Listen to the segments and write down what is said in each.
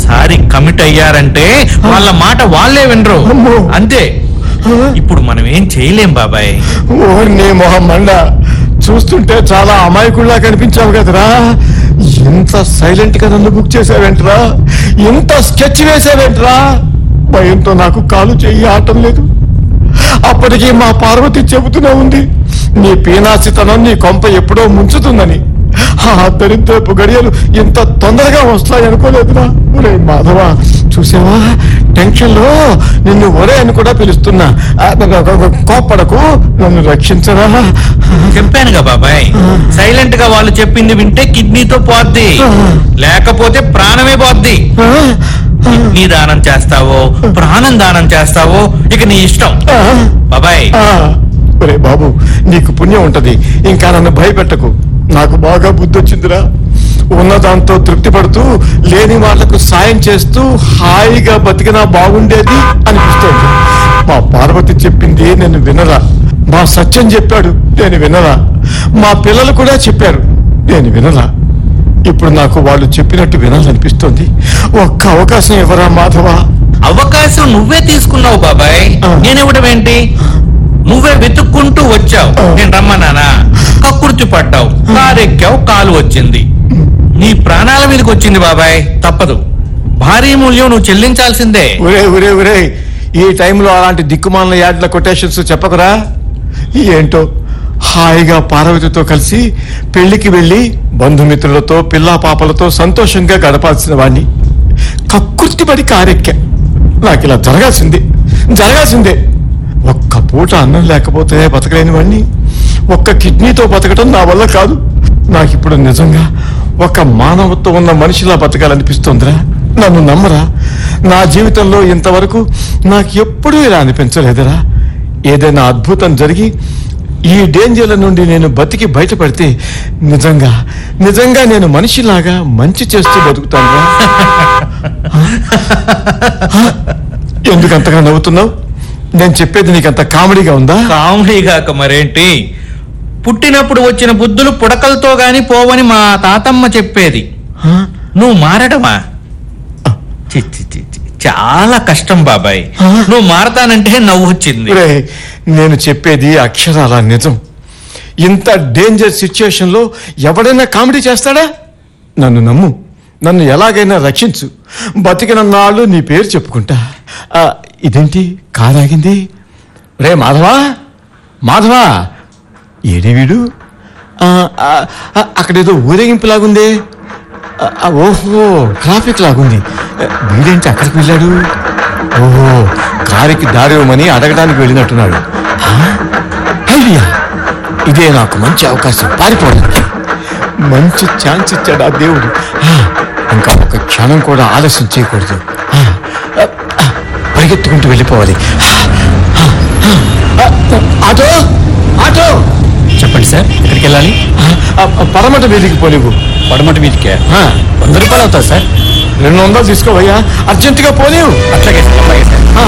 ఒక్కసారి కమిట్ అయ్యారంటే వాళ్ళ మాట వాళ్ళే వినరు అమ్మో. అంతే ఇప్పుడు మనం ఏం చేయలేం బాబాయ్ ఓ నీ మొహం మండ చూస్తుంటే చాలా అమాయకుల్లా కనిపించావు కదరా ఇంత సైలెంట్ గా నన్ను బుక్ చేసావేంట్రా ఇంత స్కెచ్ వేసావేంట్రా భయంతో నాకు కాలు చెయ్యి ఆటం లేదు అప్పటికి మా పార్వతి చెబుతూనే ఉంది నీ పీనాసితనం నీ కొంప ఎప్పుడో ముంచుతుందని ఆ దరిద్రపు గడియలు ఇంత తొందరగా వస్తాయి అనుకోలేదురా ఒరే మాధవ చూసావా టెన్షన్ లో నిన్ను ఒరే అని కూడా పిలుస్తున్నా ఆ, కోప్పడకు నన్ను రక్షించరా చెప్పానుగా బాబాయ్ సైలెంట్ గా వాళ్ళు చెప్పింది వింటే కిడ్నీతో పోద్ది లేకపోతే ప్రాణమే పోద్ది ఆ, కిడ్నీ దానం చేస్తావో ప్రాణం దానం చేస్తావో ఇక నీ ఇష్టం ఆ, బాబాయ్ ఆ. ఒరే బాబు నీకు పుణ్యం ఉంటది ఇంకా నన్ను భయపెట్టకు నాకు బాగా బుద్ధి వచ్చిందిరా ఉన్న దాంతో తృప్తి పడుతూ లేని వాళ్లకు సాయం చేస్తూ హాయిగా బతికినా బాగుండేది అనిపిస్తోంది మా పార్వతి చెప్పింది నేను వినరా మా సత్యం చెప్పాడు నేను వినరా మా పిల్లలు కూడా చెప్పారు నేను వినరా ఇప్పుడు నాకు వాళ్ళు చెప్పినట్టు వినాలనిపిస్తోంది ఒక్క అవకాశం ఇవ్వరా మాధవా అవకాశం నువ్వే తీసుకున్నావు బాబాయ్ ఆ. నేనివ్వడం ఏంటి నువ్వే వెతుక్కుంటూ వచ్చావు ఆ. నేను రమ్మన్నానా కక్కుర్తి పడ్డావు కారెక్కావు కాలు వచ్చింది నీ ప్రాణాల మీదకి వచ్చింది బాబాయ్ తప్పదు భారీ మూల్యం నువ్వు చెల్లించాల్సిందే ఒరే ఒరే ఒరే ఈ టైంలో అలాంటి దిక్కుమాల యాడ్ల కొటేషన్స్ చెప్పకురా ఏంటో హాయిగా పార్వతితో కలిసి పెళ్లికి వెళ్ళి బంధుమిత్రులతో పిల్లా పాపలతో సంతోషంగా గడపాల్సిన వాణ్ణి కక్కుర్తిపడి కారెక్కా నాకు ఇలా జరగాల్సిందే జరగాల్సిందే ఒక్క పూట అన్నం లేకపోతే బతకలేని వాణ్ణి ఒక్క కిడ్నీతో బతకడం నా వల్ల కాదు నాకు ఇప్పుడు నిజంగా ఒక మానవత్వం ఉన్న మనిషిలా బతకాలనిపిస్తోందిరా నన్ను నమ్మరా నా జీవితంలో ఇంతవరకు నాకు ఎప్పుడూ ఇలా అనిపించలేదురా ఏదైనా అద్భుతం జరిగి ఈ డేంజర్ల నుండి నేను బతికి బయటపడితే నిజంగా నిజంగా నేను మనిషిలాగా మంచి చేస్తూ బతుకుతానురా ఎందుకు అంతగా నవ్వుతున్నావు నేను చెప్పేది నీకంత కామెడీగా ఉందా కామెడీ కాక మరేంటి పుట్టినప్పుడు వచ్చిన బుద్ధులు పుడకలతో గాని పోవని మా తాతమ్మ చెప్పేది హ? నువ్వు మారడమా చి, చి, చి, చి. చాలా కష్టం బాబాయ్ ఆ? నువ్వు మారతానంటే నవ్వు వచ్చింది ఒరే, నేను చెప్పేది అక్షరాల నిజం ఇంత డేంజర్ సిచ్యుయేషన్ లో ఎవడైనా కామెడీ చేస్తాడా నన్ను నమ్ము నన్ను ఎలాగైనా రక్షించు బతికిన నాళ్ళు నీ పేరు చెప్పుకుంటా ఆ, ఇదేంటి కారాగింది రే మాధవా మాధవా ఏడి వీడు ఆ, ఆ, ఆ, అక్కడేదో ఊరేగింపులాగుందే ఆ, ఆ, ఓహో ట్రాఫిక్ లాగుంది ఆ, వీడేంటి అక్కడికి వెళ్ళాడు ఓహో కారుకి దారి ఇవ్వమని అడగడానికి వెళ్ళినట్టున్నాడు ఆ, ఐడియా ఇదే నాకు మంచి అవకాశం పారిపోవడానికి మంచి ఛాన్స్ ఇచ్చాడు ఆ దేవుడు ఆ, ఇంకా ఒక క్షణం కూడా ఆలస్యం చేయకూడదు ఆ, ఆ, ఆ, పరిగెత్తుకుంటూ వెళ్ళిపోవాలి ఆ, ఆ, ఆ, ఆటో ఆటో చెప్పండి సార్ ఎక్కడికి వెళ్ళాలి ఆ, ఆ, పడమట వీధికి పోనివ్వు పడమటి మీదికే ఆ, వంద రూపాయలు అవుతుంది సార్ రెండు వందలు తీసుకోవయ్యా అర్జెంటుగా పోలేవు అట్లాగే సార్ అట్లాగే సార్ ఆ,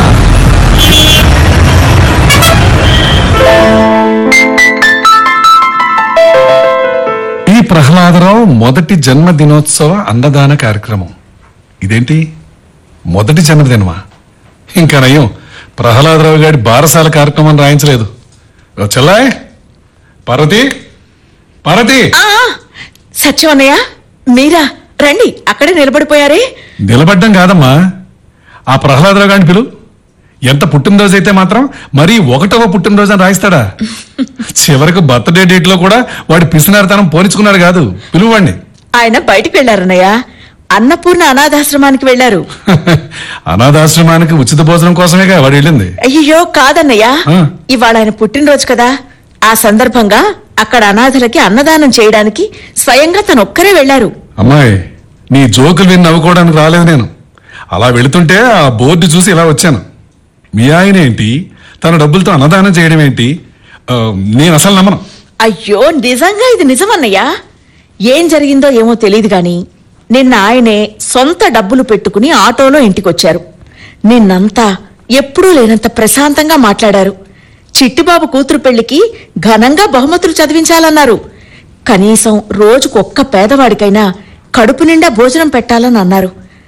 ఈ ప్రహ్లాదరావు మొదటి జన్మదినోత్సవ అన్నదాన కార్యక్రమం ఇదేంటి మొదటి జన్మదినమా ఇంకా నయం ప్రహ్లాదరావు గారి బారసాల కార్యక్రమం రాయించలేదు ఓ చెల్లాయ్ పార్వతి పార్వతి ఆ, సత్యం అన్నయ్య మీరా రండి అక్కడే నిలబడిపోయారే నిలబడ్డం కాదమ్మా ఆ ప్రహ్లాదరావు గారిని పిలు ఎంత పుట్టినరోజు అయితే మాత్రం మరీ ఒకటవ పుట్టినరోజు అని రాయిస్తాడా చివరికి బర్త్డే డేట్ లో కూడా వాడి పిసినారితనం పోనిచ్చుకున్నాడు కాదు పిలువండి ఆయన బయటికి వెళ్లారన్నయ్య అన్నపూర్ణ అనాథాశ్రమానికి వెళ్లారు అనాథాశ్రమానికి ఉచిత భోజనం కోసమేగా వాడు వెళ్ళింది అయ్యో కాదన్నయ్య ఆ. ఇవాళ ఆయన పుట్టినరోజు కదా ఆ సందర్భంగా అక్కడ అనాథలకి అన్నదానం చేయడానికి స్వయంగా తను ఒక్కరే వెళ్లారు అమ్మాయి నీ జోకులు విని నవ్వుకోవడానికి రాలేదు నేను అలా వెళుతుంటే ఆ బోర్డు చూసి ఇలా వచ్చాను మీ ఆయన ఏంటి తన డబ్బులతో అన్నదానం చేయడం ఏంటి ఆ, నేను అసలు నమ్మను అయ్యో నిజంగా ఇది నిజమన్నయ్యా ఏం జరిగిందో ఏమో తెలియదు గాని నిన్న ఆయనే సొంత డబ్బులు పెట్టుకుని ఆటోలో ఇంటికొచ్చారు నిన్నంతా ఎప్పుడూ లేనంత ప్రశాంతంగా మాట్లాడారు చిట్టిబాబు కూతురు పెళ్లికి ఘనంగా బహుమతులు చదివించాలన్నారు కనీసం రోజుకొక్క పేదవాడికైనా కడుపు నిండా భోజనం పెట్టాలని అన్నారు